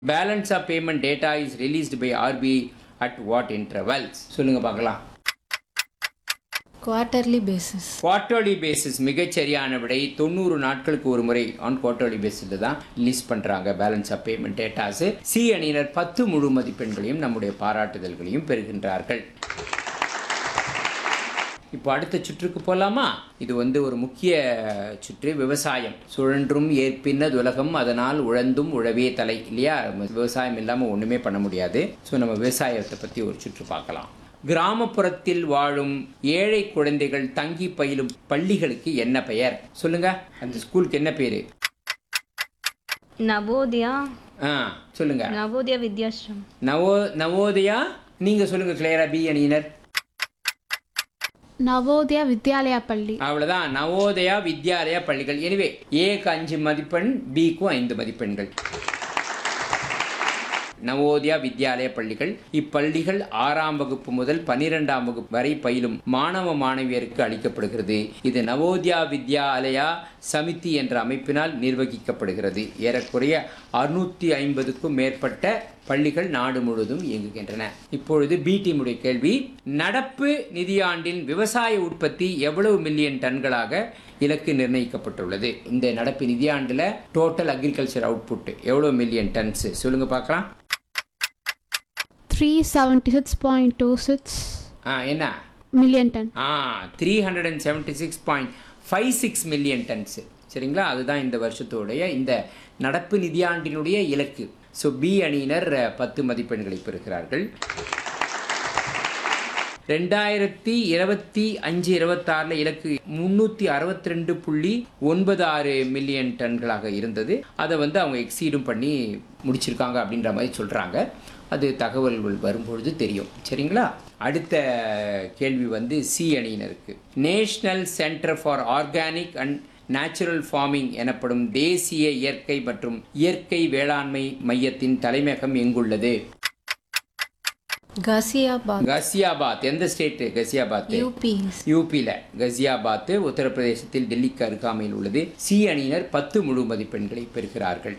Balance of payment data is released by RBI at what intervals சொல்லுங்க பார்க்கலாம் quarterly basis quarterly basis மிகச்சரியான விடை தொண்ணூறு நாட்களுக்கு ஒரு முறை ஆன் குவார்டர்லி பேசிஸில் தான் ரிலீஸ் பண்ணுறாங்க balance of payment datas C அணியினர் பத்து முழு மதிப்பெண்களையும் நம்முடைய பாராட்டுதல்களையும் பெறுகின்றார்கள் இப்போ அடுத்த சுற்றுக்கு போகலாமா இது வந்து ஒரு முக்கிய சுற்று விவசாயம் சுழன்றும் ஏற்பின்னது உலகம் அதனால் உழந்தும் உழவே தலை இல்லையா விவசாயம் இல்லாமல் ஒன்றுமே பண்ண முடியாது ஸோ நம்ம விவசாயத்தை பற்றி ஒரு சுற்று பார்க்கலாம் கிராமப்புறத்தில் வாழும் ஏழை குழந்தைகள் தங்கி பயிலும் பள்ளிகளுக்கு என்ன பெயர் சொல்லுங்க அந்த ஸ்கூலுக்கு என்ன பேரு நவோதயா ஆ சொல்லுங்க நவோதயா வித்யாஸ்ரம் நவோ நவோதயா நீங்க சொல்லுங்க கிளியரா பி அணியினர் நவோதயா வித்யாலயா பள்ளி அவ்வளவுதான் நவோதயா வித்யாலயா பள்ளிகள் எனவே ஏக்கு அஞ்சு மதிப்பெண் பிக்கும் ஐந்து மதிப்பெண்கள் நவோதயா வித்யாலய பள்ளிகள் இப்பள்ளிகள் ஆறாம் வகுப்பு முதல் பனிரெண்டாம் வகுப்பு வரை பயிலும் மாணவ மாணவியருக்கு அளிக்கப்படுகிறது இது நவோதயா வித்யாலயா சமிதி என்ற அமைப்பினால் நிர்வகிக்கப்படுகிறது ஏறக்குறைய அறுநூத்தி ஐம்பதுக்கும் மேற்பட்ட பள்ளிகள் நாடு முழுவதும் இயங்குகின்றன இப்பொழுது பி டீமுடைய கேள்வி நடப்பு நிதியாண்டின் விவசாய உற்பத்தி எவ்வளவு மில்லியன் டன்களாக இலக்கு நிர்ணயிக்கப்பட்டுள்ளது இந்த நடப்பு நிதியாண்டுல டோட்டல் அக்ரிகல்ச்சர் அவுட்புட் எவ்வளவு மில்லியன் டன்ஸ் சொல்லுங்க பார்க்கலாம் three seventy six point two six ah என்ன million ton ah three hundred and seventy six point five six million tons சரிங்களா அதுதான் இந்த வருஷத்தோடைய இந்த நடப்பு நிதியாண்டினுடைய இலக்கு ஸோ பி அணியினர் அஹ், பத்து மதிப்பெண்களை பெறுகிறார்கள் ரெண்டாயிரத்தி இருபத்தி அஞ்சு இருபத்தாறுல இலக்கு முன்னூத்தி அறுபத்தி ரெண்டு புள்ளி ஒன்பது ஆறு மில்லியன் டன்களாக இருந்தது அதை வந்து அவங்க எக்ஸீடும் பண்ணி முடிச்சிருக்காங்க அப்படின்ற மாதிரி சொல்றாங்க அது தகவல்கள் வரும்பொழுது தெரியும் சரிங்களா அடுத்த கேள்வி வந்து சி அணியினருக்கு national centre for organic and natural farming எனப்படும் தேசிய இயற்கை மற்றும் இயற்கை வேளாண்மை மையத்தின் தலைமையகம் எங்குள்ளது கசியாபாத் கசியாபாத் எந்த ஸ்டேட் கசியாபாத் யூபி யூபியில் கசியாபாத் உத்தரப்பிரதேசத்தில் டெல்லிக்கு அருகாமையில் உள்ளது சி அணியினர் பத்து முழு மதிப்பெண்களை பெறுகிறார்கள்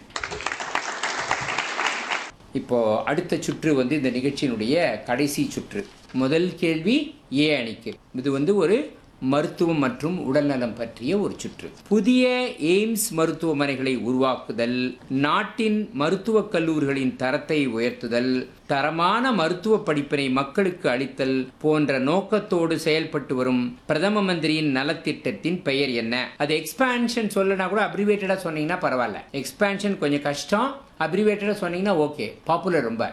இப்போ அடுத்த சுற்று வந்து இந்த நிகழ்ச்சியினுடைய கடைசி சுற்று முதல் கேள்வி ஏ அணிக்கு இது வந்து ஒரு மருத்துவம் மற்றும் உடல்நலம் பற்றிய ஒரு சுற்று புதிய எய்ம்ஸ் மருத்துவமனைகளை உருவாக்குதல் நாட்டின் மருத்துவக் கல்லூரிகளின் தரத்தை உயர்த்துதல் தரமான மருத்துவ படிப்பினை மக்களுக்கு அளித்தல் போன்ற நோக்கத்தோடு செயல்பட்டு வரும் பிரதம மந்திரியின் நலத்திட்டத்தின் பெயர் என்ன அது எக்ஸ்பான்ஷன் சொல்லனா கூட அப்ரிவேட்டடா சொன்னீங்கன்னா பரவாயில்ல எக்ஸ்பான்ஷன் கொஞ்சம் கஷ்டம் அப்ரிவேட்டடா சொன்னீங்கன்னா ஓகே பாப்புலர் ரொம்ப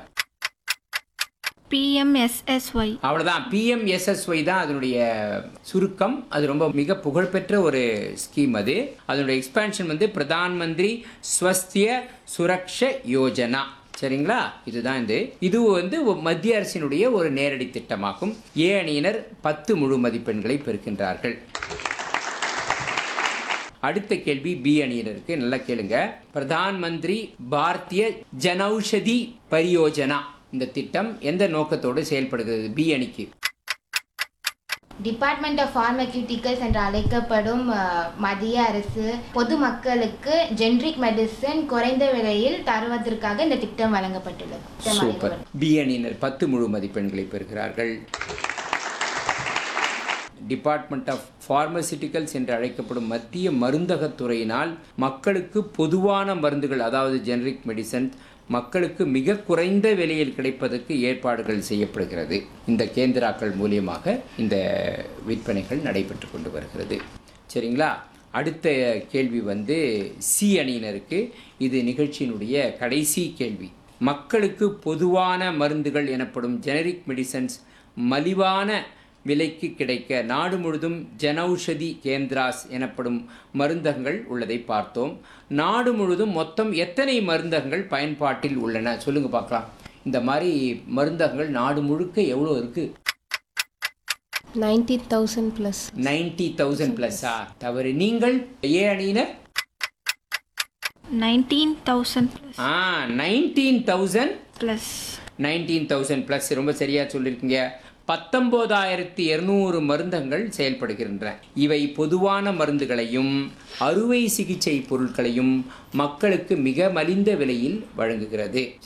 பிஎம்எஸ்எஸ்ஒய் அவ்வளவுதான் பிஎம்எஸ்எஸ்ஒய் தான் அதனுடைய சுருக்கம் அது ரொம்ப மிக புகழ்பெற்ற ஒரு ஸ்கீம் அது அதனுடைய எக்ஸ்பான்ஷன் வந்து பிரதான் மந்திரி ஸ்வஸ்திய சுரக்ஷ யோஜனா சரிங்களா இதுதான் இது இது வந்து ஒ- மத்திய அரசினுடைய ஒரு நேரடி திட்டமாகும் ஏ அணியினர் பத்து முழு மதிப்பெண்களை பெறுகின்றார்கள் அடுத்த கேள்வி பி அணியினருக்கு நல்லா கேளுங்க பிரதான் மந்திரி பாரதிய ஜனௌஷதி பரியோஜனா இந்த திட்டம் எந்த நோக்கத்தோடு செயல்படுகிறது பி அணிக்கு டிபார்ட்மெண்ட் ஆஃப் ஃபார்மக்யூட்டிக்கல்ஸ் என்று அழைக்கப்படும் அஹ், மத்திய அரசு பொதுமக்களுக்கு ஜென்ரிக் மெடிசின் குறைந்த விலையில் தருவதற்காக இந்த திட்டம் வழங்கப்பட்டுள்ளது திட்டம் சூப்பர் வழங்கப்பட்டுள்ளது. பி அணியினர் பத்து முழு மதிப்பெண்களை பெறுகிறார்கள் டிபார்ட்மெண்ட் ஆஃப் ஃபார்மசிட்டிக்கல்ஸ் என்று அழைக்கப்படும் மத்திய மருந்தகத் துறையினால் மக்களுக்கு பொதுவான மருந்துகள் அதாவது ஜெனரிக் மெடிசன் மக்களுக்கு மிக குறைந்த விலையில் கிடைப்பதற்கு ஏற்பாடுகள் செய்யப்படுகிறது இந்த கேந்திராக்கள் மூலியமாக இந்த விற்பனைகள் நடைபெற்று கொண்டு வருகிறது சரிங்களா அடுத்த கேள்வி வந்து சி அணியினருக்கு இது நிகழ்ச்சியினுடைய கடைசி கேள்வி மக்களுக்கு பொதுவான மருந்துகள் எனப்படும் ஜெனரிக் மெடிசன்ஸ் மலிவான விலைக்கு கிடைக்க நாடு முழுதும் ஜனௌஷதி கேந்திராஸ் எனப்படும் மருந்தகங்கள் உள்ளதை பார்த்தோம் நாடு முழுதும் மொத்தம் எத்தனை மருந்தகங்கள் பயன்பாட்டில் உள்ளன சொல்லுங்க பார்க்கலாம் இந்த மாதிரி மருந்தகங்கள் நாடு முழுக்க எவ்வளோ இருக்கு ninety thousand plus ninety thousand பிளஸ்ஸா தவறு நீங்கள் ஏ அணியினர் nineteen thousand plus ah nineteen thousand plus nineteen thousand plus ரொம்ப சரியா சொல்லியிருக்கீங்க பத்தொன்பதாயிரத்தி இருநூறு மருந்தகங்கள் செயல்படுகின்றன இவை பொதுவான மருந்துகளையும் அறுவை சிகிச்சை பொருட்களையும் மக்களுக்கு மிக மலிந்த விலையில் வழங்குகிறது